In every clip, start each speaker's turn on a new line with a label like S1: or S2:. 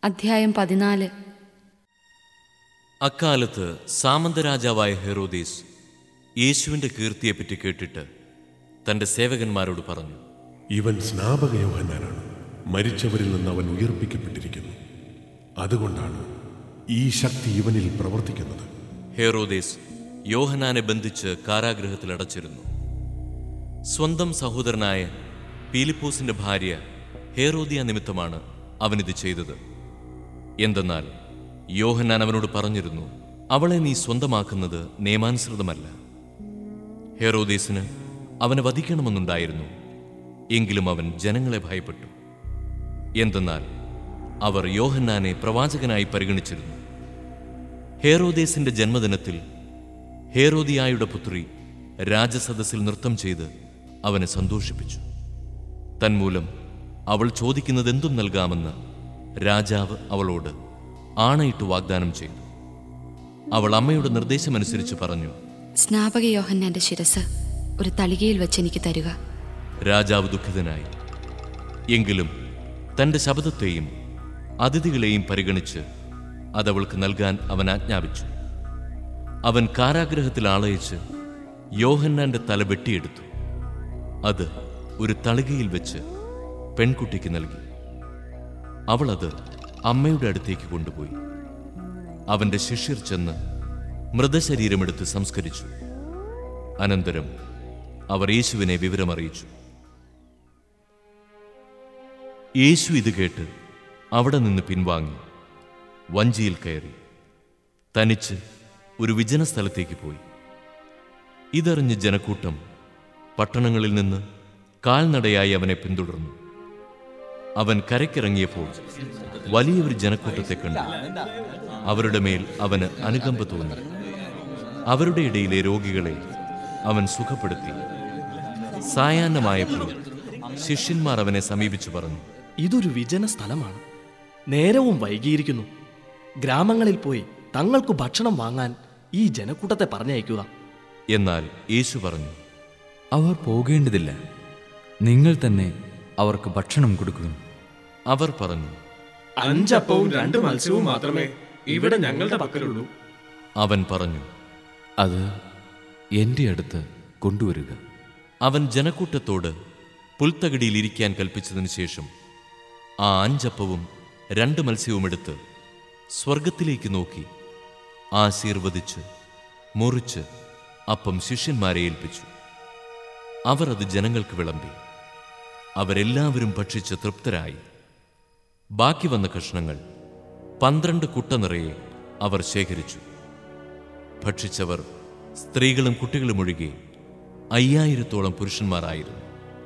S1: അധ്യായം പതിനാല്
S2: അക്കാലത്ത് സാമന്തരാജാവായ ഹെറോദീസ് യേശുവിൻ്റെ കീർത്തിയെപ്പറ്റി കേട്ടിട്ട് തൻ്റെ സേവകന്മാരോട് പറഞ്ഞു
S3: ഇവൻ സ്നാപക യോഹന്നാനാണ് മരിച്ചവരിൽ നിന്ന് അവൻ ഉയർപ്പിക്കപ്പെട്ടിരിക്കുന്നു അതുകൊണ്ടാണ് ഈ ശക്തി ഇവനിൽ പ്രവർത്തിക്കുന്നത്
S2: ഹെറോദേസ് യോഹനാനെ ബന്ധിച്ച് കാരാഗൃഹത്തിൽ അടച്ചിരുന്നു സ്വന്തം സഹോദരനായ പീലിപ്പോസിന്റെ ഭാര്യ ഹേറോദിയ നിമിത്തമാണ് അവനിത് ചെയ്തത് എന്തെന്നാൽ യോഹന്നാൻ അവനോട് പറഞ്ഞിരുന്നു അവളെ നീ സ്വന്തമാക്കുന്നത് നിയമാനുസൃതമല്ല ഹെറോദേസിന് അവനെ വധിക്കണമെന്നുണ്ടായിരുന്നു എങ്കിലും അവൻ ജനങ്ങളെ ഭയപ്പെട്ടു എന്തെന്നാൽ അവർ യോഹന്നാനെ പ്രവാചകനായി പരിഗണിച്ചിരുന്നു ഹേറോദേസിന്റെ ജന്മദിനത്തിൽ ഹേറോദിയായുടെ പുത്രി രാജസദസ്സിൽ നൃത്തം ചെയ്ത് അവനെ സന്തോഷിപ്പിച്ചു തന്മൂലം അവൾ ചോദിക്കുന്നത് എന്തും നൽകാമെന്ന് രാജാവ് അവളോട് ആണയിട്ട് വാഗ്ദാനം ചെയ്തു അവൾ അമ്മയുടെ നിർദ്ദേശമനുസരിച്ച് പറഞ്ഞു
S1: സ്നാപക യോഹന്നാന്റെ ശിരസ് ഒരു തളികയിൽ വെച്ച് എനിക്ക് തരുക
S2: രാജാവ് ദുഃഖിതനായി എങ്കിലും തന്റെ ശബ്ദത്തെയും അതിഥികളെയും പരിഗണിച്ച് അതവൾക്ക് നൽകാൻ അവൻ ആജ്ഞാപിച്ചു അവൻ കാരാഗ്രഹത്തിൽ ആളയച്ച് യോഹന്നാന്റെ തല വെട്ടിയെടുത്തു അത് ഒരു തളികയിൽ വെച്ച് പെൺകുട്ടിക്ക് നൽകി അവൾ അത് അമ്മയുടെ അടുത്തേക്ക് കൊണ്ടുപോയി അവന്റെ ശിഷ്യർ ചെന്ന് മൃതശരീരമെടുത്ത് സംസ്കരിച്ചു അനന്തരം അവർ യേശുവിനെ വിവരമറിയിച്ചു യേശു ഇത് കേട്ട് അവിടെ നിന്ന് പിൻവാങ്ങി വഞ്ചിയിൽ കയറി തനിച്ച് ഒരു വിജന സ്ഥലത്തേക്ക് പോയി ഇതറിഞ്ഞ് ജനക്കൂട്ടം പട്ടണങ്ങളിൽ നിന്ന് കാൽനടയായി അവനെ പിന്തുടർന്നു അവൻ കരയ്ക്കിറങ്ങിയപ്പോൾ വലിയൊരു ജനക്കൂട്ടത്തെ കണ്ടു അവരുടെ മേൽ അവന് അനുകമ്പ തോന്നി അവരുടെ ഇടയിലെ രോഗികളെ അവൻ സുഖപ്പെടുത്തി സായാഹ്നമായപ്പോൾ ശിഷ്യന്മാർ അവനെ സമീപിച്ചു പറഞ്ഞു
S4: ഇതൊരു വിജന സ്ഥലമാണ് നേരവും വൈകിയിരിക്കുന്നു ഗ്രാമങ്ങളിൽ പോയി തങ്ങൾക്ക് ഭക്ഷണം വാങ്ങാൻ ഈ ജനക്കൂട്ടത്തെ പറഞ്ഞയക്കുക
S2: എന്നാൽ യേശു പറഞ്ഞു
S5: അവർ പോകേണ്ടതില്ല നിങ്ങൾ തന്നെ അവർക്ക് ഭക്ഷണം കൊടുക്കുക
S2: അവർ പറഞ്ഞു
S6: അഞ്ചപ്പവും രണ്ട് മത്സ്യവും മാത്രമേ ഇവിടെ ഞങ്ങളുടെ പക്കലുള്ളൂ
S2: അവൻ പറഞ്ഞു
S5: അത് എൻ്റെ അടുത്ത് കൊണ്ടുവരിക
S2: അവൻ ജനക്കൂട്ടത്തോട് പുൽത്തകിടിയിൽ ഇരിക്കാൻ കൽപ്പിച്ചതിന് ശേഷം ആ അഞ്ചപ്പവും രണ്ട് മത്സ്യവും എടുത്ത് സ്വർഗത്തിലേക്ക് നോക്കി ആശീർവദിച്ച് മുറിച്ച് അപ്പം ശിഷ്യന്മാരെ ഏൽപ്പിച്ചു അവർ അത് ജനങ്ങൾക്ക് വിളമ്പി അവരെല്ലാവരും ഭക്ഷിച്ച് തൃപ്തരായി ബാക്കി വന്ന കഷ്ണങ്ങൾ പന്ത്രണ്ട് കുട്ട നിറയെ അവർ ശേഖരിച്ചു ഭക്ഷിച്ചവർ സ്ത്രീകളും കുട്ടികളും ഒഴികെ അയ്യായിരത്തോളം പുരുഷന്മാരായിരുന്നു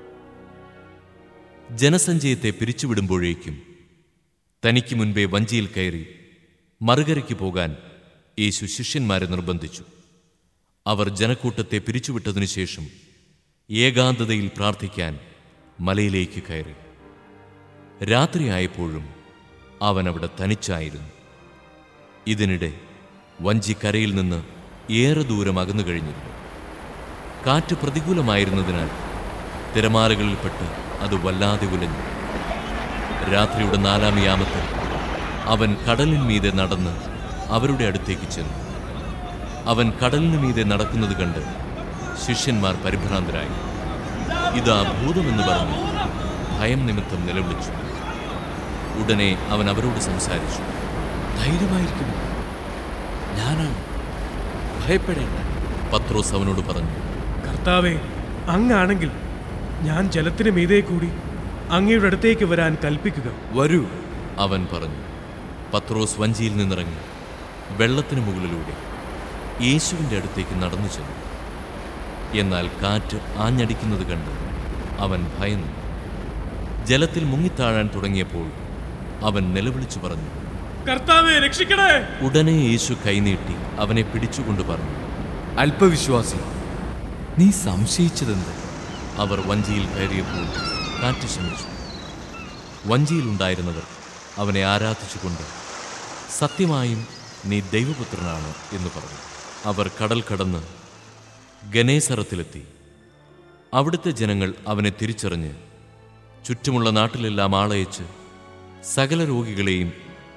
S2: ജനസഞ്ചയത്തെ പിരിച്ചുവിടുമ്പോഴേക്കും തനിക്ക് മുൻപേ വഞ്ചിയിൽ കയറി മറുകരയ്ക്ക് പോകാൻ യേശു ശിഷ്യന്മാരെ നിർബന്ധിച്ചു അവർ ജനക്കൂട്ടത്തെ പിരിച്ചുവിട്ടതിനു ശേഷം ഏകാന്തതയിൽ പ്രാർത്ഥിക്കാൻ മലയിലേക്ക് കയറി രാത്രിയായപ്പോഴും അവൻ അവിടെ തനിച്ചായിരുന്നു ഇതിനിടെ വഞ്ചി കരയിൽ നിന്ന് ഏറെ ദൂരം അകന്നു കഴിഞ്ഞിരുന്നു കാറ്റ് പ്രതികൂലമായിരുന്നതിനാൽ തിരമാലകളിൽപ്പെട്ട് അത് വല്ലാതെ ഉലഞ്ഞു രാത്രിയുടെ നാലാം യാമത്തിൽ അവൻ കടലിന്മീതെ നടന്ന് അവരുടെ അടുത്തേക്ക് ചെന്നു അവൻ കടലിന് മീതെ നടക്കുന്നത് കണ്ട് ശിഷ്യന്മാർ പരിഭ്രാന്തരായി ഇതാ ഭൂതമെന്ന് പറഞ്ഞു ഭയം നിമിത്തം നിലവിളിച്ചു ഉടനെ അവൻ അവരോട് സംസാരിച്ചു
S5: ധൈര്യമായിരിക്കുന്നു ഞാനാണ് ഭയപ്പെടേണ്ട
S2: പത്രോസ് അവനോട് പറഞ്ഞു
S6: കർത്താവെ അങ്ങാണെങ്കിൽ ഞാൻ ജലത്തിന് മീതെ കൂടി അങ്ങയുടെ അടുത്തേക്ക് വരാൻ കൽപ്പിക്കുക
S5: വരൂ
S2: അവൻ പറഞ്ഞു പത്രോസ് വഞ്ചിയിൽ നിന്നിറങ്ങി വെള്ളത്തിന് മുകളിലൂടെ യേശുവിൻ്റെ അടുത്തേക്ക് നടന്നു ചെന്നു എന്നാൽ കാറ്റ് ആഞ്ഞടിക്കുന്നത് കണ്ട് അവൻ ഭയന്നു ജലത്തിൽ മുങ്ങിത്താഴാൻ തുടങ്ങിയപ്പോൾ അവൻ നിലവിളിച്ചു പറഞ്ഞു
S6: കർത്താവെ രക്ഷിക്കണേ
S2: ഉടനെ യേശു കൈനീട്ടി അവനെ പിടിച്ചുകൊണ്ട് പറഞ്ഞു
S5: അല്പവിശ്വാസി നീ സംശയിച്ചതെന്ത്
S2: അവർ വഞ്ചിയിൽ കയറിയപ്പോൾ കാറ്റ് ശമിച്ചു വഞ്ചിയിലുണ്ടായിരുന്നവർ അവനെ ആരാധിച്ചുകൊണ്ട് സത്യമായും നീ ദൈവപുത്രനാണ് എന്ന് പറഞ്ഞു അവർ കടൽ കടന്ന് ഗനേസറത്തിലെത്തി അവിടുത്തെ ജനങ്ങൾ അവനെ തിരിച്ചറിഞ്ഞ് ചുറ്റുമുള്ള നാട്ടിലെല്ലാം ആളയച്ച് സകല രോഗികളെയും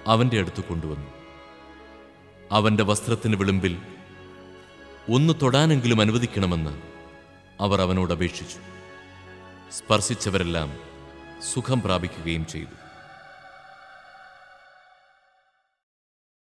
S2: അവന്റെ അടുത്ത് കൊണ്ടുവന്നു അവന്റെ വസ്ത്രത്തിന് വിളിമ്പിൽ ഒന്ന് തൊടാനെങ്കിലും അനുവദിക്കണമെന്ന് അവർ അവനോട് അപേക്ഷിച്ചു സ്പർശിച്ചവരെല്ലാം സുഖം പ്രാപിക്കുകയും ചെയ്തു